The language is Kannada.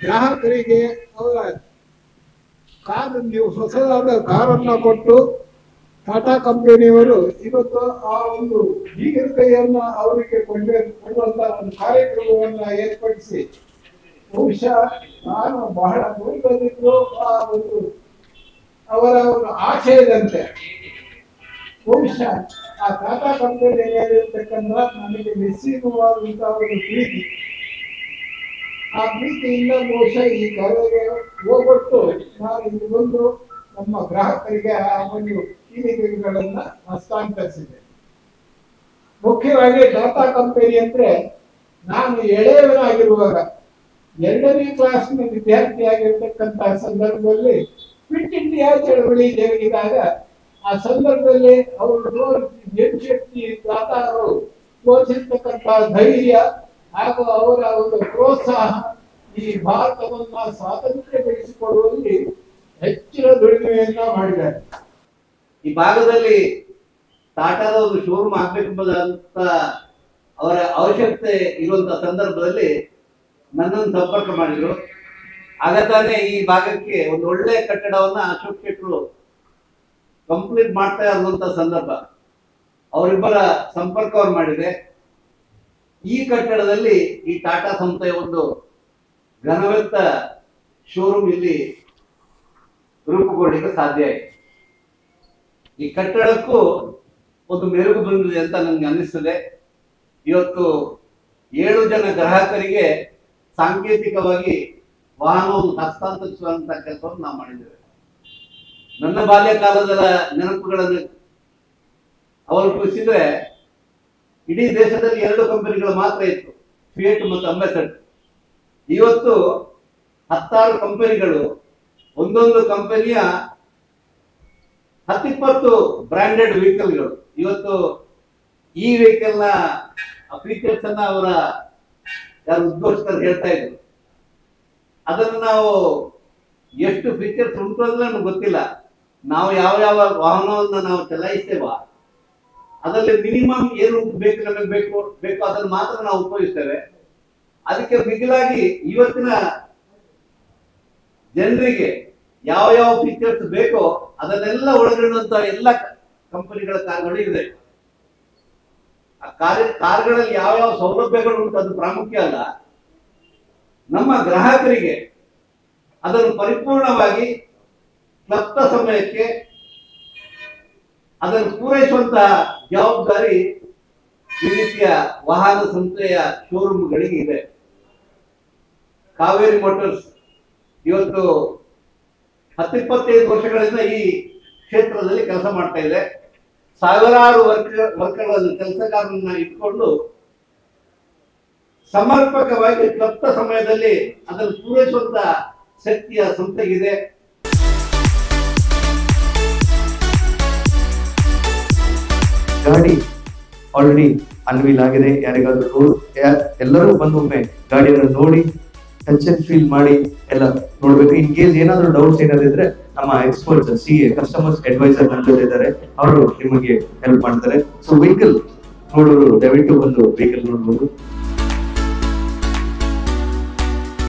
ಗ್ರಾಹಕರಿಗೆ ಅವರ ಕಾರ್ ನೀವು ಹೊಸದಾದ ಕಾರನ್ನ ಕೊಟ್ಟು ಟಾಟಾ ಕಂಪನಿಯವರು ಇವತ್ತು ಆ ಒಂದು ಬೀಗರ ಕೈಯನ್ನ ಅವರಿಗೆ ಕೊಂಡ ಕೊಡುವಂತ ಒಂದು ಕಾರ್ಯಕ್ರಮವನ್ನ ಏರ್ಪಡಿಸಿ ಬಹುಶಃ ನಾನು ಬಹಳ ದೂರದಲ್ಲಿದ್ದು ಆ ಒಂದು ಅವರ ಒಂದು ಆಶಯದಂತೆ ಬಹುಶಃ ಆ ಟಾಟಾ ಕಂಪನಿ ಮೇಲಿರ್ತಕ್ಕಂಥ ನನಗೆ ನಿಶ್ಚಿತವಾದಂತಹ ಒಂದು ಪ್ರೀತಿ ಆ ಪ್ರೀತಿಯಿಂದ ಬಹುಶಃ ಈ ಕರೆಗೆ ಹೋಗ್ಬಿಟ್ಟು ನಾನು ಇಲ್ಲಿ ಬಂದು ನಮ್ಮ ಗ್ರಾಹಕರಿಗೆ ಆ ಒಂದು ಕಿವಿಗಳನ್ನ ಹಸ್ತಾಂತರಿಸಿದೆ ಮುಖ್ಯವಾಗಿ ಟಾಟಾ ಕಂಪನಿ ಅಂದ್ರೆ ನಾನು ಎಳೆಯವನಾಗಿರುವಾಗ ಎರಡನೇ ಕ್ಲಾಸ್ನ ವಿದ್ಯಾರ್ಥಿಯಾಗಿರ್ತಕ್ಕಂತಹ ಸಂದರ್ಭದಲ್ಲಿ ಕ್ವಿಟ್ ಇಂಡಿಯಾ ಚಳವಳಿ ಜರುಗಿದಾಗ ಆ ಸಂದರ್ಭದಲ್ಲಿ ಅವರು ಜನಶಕ್ತಿ ಟಾಟಾ ಅವರು ತೋರಿಸಿರ್ತಕ್ಕಂತಹ ಧೈರ್ಯ ಹಾಗೂ ಅವರ ಒಂದು ಪ್ರೋತ್ಸಾಹ ಈ ಭಾರತವನ್ನ ಸ್ವಾತಂತ್ರ್ಯ ಬೆಳೆಸಿಕೊಡುವಲ್ಲಿ ಹೆಚ್ಚಿನ ದುಡಿಮೆಯನ್ನ ಮಾಡಿದ್ದಾರೆ ಈ ಭಾಗದಲ್ಲಿ ಟಾಟಾದ ಒಂದು ಶೋರೂಮ್ ಆಗ್ಬೇಕೆಂಬುದಂತ ಅವರ ಅವಶ್ಯಕತೆ ಇರುವಂತ ಸಂದರ್ಭದಲ್ಲಿ ನನ್ನನ್ನು ಸಂಪರ್ಕ ಮಾಡಿದ್ರು ಆಗ ತಾನೇ ಈ ಭಾಗಕ್ಕೆ ಒಂದು ಒಳ್ಳೆ ಕಟ್ಟಡವನ್ನ ಅಶೋಕ್ ಶೆಟ್ರು ಕಂಪ್ಲೀಟ್ ಮಾಡ್ತಾ ಇರುವಂತ ಸಂದರ್ಭ ಅವರಿಬ್ಬರ ಸಂಪರ್ಕವನ್ನು ಮಾಡಿದೆ ಈ ಕಟ್ಟಡದಲ್ಲಿ ಈ ಟಾಟಾ ಸಂಸ್ಥೆಯ ಒಂದು ಘನವೆತ್ತ ಶೋರೂಮ್ ಇಲ್ಲಿ ರೂಪುಗೊಳ್ಳಲಿಕ್ಕೆ ಸಾಧ್ಯ ಆಯಿತು ಈ ಕಟ್ಟಡಕ್ಕೂ ಒಂದು ಮೆರುಗು ಬಂದಿದೆ ಅಂತ ನನಗೆ ಅನ್ನಿಸ್ತದೆ ಇವತ್ತು ಏಳು ಜನ ಗ್ರಾಹಕರಿಗೆ ಸಾಂಕೇತಿಕವಾಗಿ ವಾಹನವನ್ನು ಹಸ್ತಾಂತರಿಸುವಂತ ಕೆಲಸವನ್ನು ನಾವು ಮಾಡಿದ್ದೇವೆ ನನ್ನ ಬಾಲ್ಯ ಕಾಲದ ನೆನಪುಗಳನ್ನು ಅವಲಂಬಿಸಿದ್ರೆ ಇಡೀ ದೇಶದಲ್ಲಿ ಎರಡು ಕಂಪನಿಗಳು ಮಾತ್ರ ಇತ್ತು ಫಿಯೇಟ್ ಮತ್ತು ಅಂಬಾಸಡರ್ ಇವತ್ತು ಹತ್ತಾರು ಕಂಪನಿಗಳು ಒಂದೊಂದು ಕಂಪನಿಯ ಹತ್ತಿಪ್ಪತ್ತು ಬ್ರಾಂಡೆಡ್ ವೆಹಿಕಲ್ಗಳು ಇವತ್ತು ಈ ವೆಹಿಕಲ್ನ ಫೀಚರ್ಸ್ ಅನ್ನ ಅವರ ಯಾರು ಉದ್ಘೋಷಕರು ಹೇಳ್ತಾ ಇದ್ರು ಅದನ್ನು ನಾವು ಎಷ್ಟು ಫೀಚರ್ಸ್ ಉಂಟು ಅಂದ್ರೆ ನಮ್ಗೆ ಗೊತ್ತಿಲ್ಲ ನಾವು ಯಾವ ಯಾವ ವಾಹನವನ್ನು ನಾವು ಚಲಾಯಿಸ್ತೇವ ಅದರಲ್ಲಿ ಮಿನಿಮಮ್ ಏನು ಬೇಕು ನಮಗೆ ಬೇಕು ಬೇಕು ಅದನ್ನು ಮಾತ್ರ ನಾವು ಉಪಯೋಗಿಸ್ತೇವೆ ಅದಕ್ಕೆ ಮಿಗಿಲಾಗಿ ಇವತ್ತಿನ ಜನರಿಗೆ ಯಾವ ಯಾವ ಫೀಚರ್ಸ್ ಬೇಕೋ ಅದನ್ನೆಲ್ಲ ಒಳಗೊಂಡಂತ ಎಲ್ಲ ಕಂಪನಿಗಳ ಕಾರ್ಗಳು ಇದೆ ಆ ಕಾರ್ ಕಾರ್ಗಳಲ್ಲಿ ಯಾವ ಯಾವ ಸೌಲಭ್ಯಗಳು ಉಂಟು ಅದು ಪ್ರಾಮುಖ್ಯ ಅಲ್ಲ ನಮ್ಮ ಗ್ರಾಹಕರಿಗೆ ಅದನ್ನು ಪರಿಪೂರ್ಣವಾಗಿ ಕ್ಲಪ್ತ ಸಮಯಕ್ಕೆ ಅದನ್ನು ಪೂರೈಸುವಂತಹ ಜವಾಬ್ದಾರಿ ಈ ರೀತಿಯ ವಾಹನ ಸಂಸ್ಥೆಯ ಶೋರೂಮ್ಗಳಿಗೆ ಇದೆ ಕಾವೇರಿ ಮೋಟರ್ಸ್ ಇವತ್ತು ಹತ್ತಿಪ್ಪತ್ತೈದು ವರ್ಷಗಳಿಂದ ಈ ಕ್ಷೇತ್ರದಲ್ಲಿ ಕೆಲಸ ಮಾಡ್ತಾ ಇದೆ ಸಾವಿರಾರು ವರ್ಕ ವರ್ಕರ್ಗಳನ್ನು ಕೆಲಸಗಾರರನ್ನ ಇಟ್ಕೊಂಡು ಸಮರ್ಪಕವಾಗಿ ಕ್ಲಪ್ತ ಸಮಯದಲ್ಲಿ ಅದನ್ನು ಪೂರೈಸುವಂತ ಶಕ್ತಿಯ ಸಂಸ್ಥೆಗಿದೆ ಗಾಡಿ ಆಲ್ರೆಡಿ ಅನ್ವೀಲ್ ಆಗಿದೆ ಯಾರಿಗಾದ್ರೂ ನೋಡ್ ಯಾ- ಎಲ್ಲರೂ ಬಂದು ಒಮ್ಮೆ ಗಾಡಿಯನ್ನು ನೋಡಿ ಟಚ್ ಅಂಡ್ ಫೀಲ್ ಮಾಡಿ ಎಲ್ಲ ನೋಡ್ಬೇಕು ಇನ್ ಕೇಸ್ ಏನಾದ್ರು ಡೌಟ್ಸ್ ಏನಾದ್ರು ಇದ್ರೆ ನಮ್ಮ experts C A customers adviser ನನ್ನ ಜೊತೆ ಇದ್ದಾರೆ ಅವರು ನಿಮಗೆ ಹೆಲ್ಪ್ ಮಾಡ್ತಾರೆ ಸೊ ವೆಹಿಕಲ್ ನೋಡೋರು ದಯವಿಟ್ಟು ಬಂದು ವೆಹಿಕಲ್ ನೋಡ್ಬೋದು